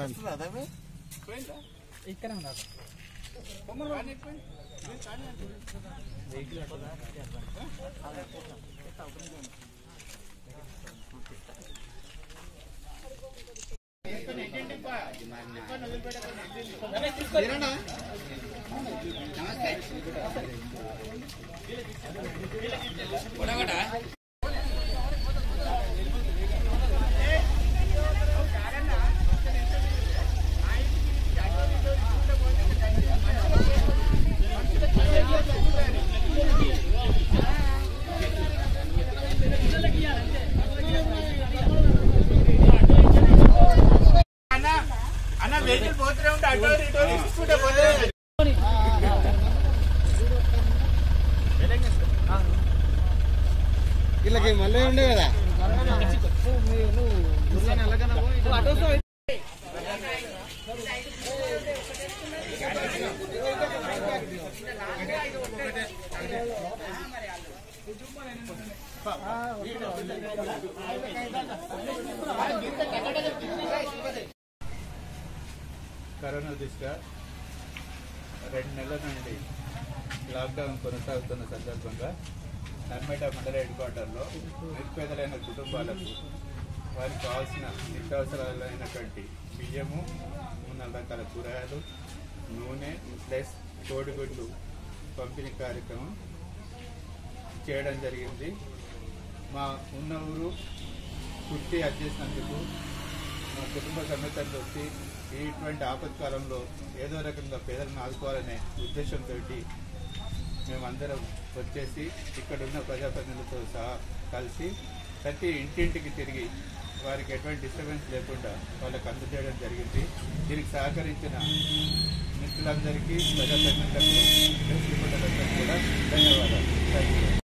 ఇక్కడ ఉన్నారు అన్న వెహికల్ పోతూనే ఉంటే అటో ఇటో తీసుకుంటే పోతే వీళ్ళకి మళ్ళీ ఉండే కదా కరోనా దృష్ట్యా రెండు నెలల నుండి లాక్డౌన్ కొనసాగుతున్న సందర్భంగా నర్మేట మండల హెడ్ క్వార్టర్లో నిరుపేదలైన కుటుంబాలకు వారికి కావాల్సిన నిత్యావసరాలైనటువంటి బియ్యము మూడు నాలుగు రకాల కూరగాయలు నూనె ప్లస్ కోడిగుడ్లు పంపిణీ కార్యక్రమం చేయడం జరిగింది మా ఉన్న ఊరు కుర్తి చేసినందుకు మా కుటుంబ సమేతంగా వచ్చి ఇటువంటి ఆపత్కాలంలో ఏదో రకంగా పేదలను ఆదుకోవాలనే ఉద్దేశంతో మేమందరం వచ్చేసి ఇక్కడున్న ప్రజాప్రతినిధులతో సహా కలిసి ప్రతి ఇంటింటికి తిరిగి వారికి ఎటువంటి డిస్టర్బెన్స్ లేకుండా వాళ్ళకి అందజేయడం జరిగింది దీనికి సహకరించిన మిత్రులందరికీ ప్రజాప్రతినిధులకు ప్రెస్ రిపోర్టర్లందరికీ కూడా ధన్యవాదాలు థ్యాంక్ యూ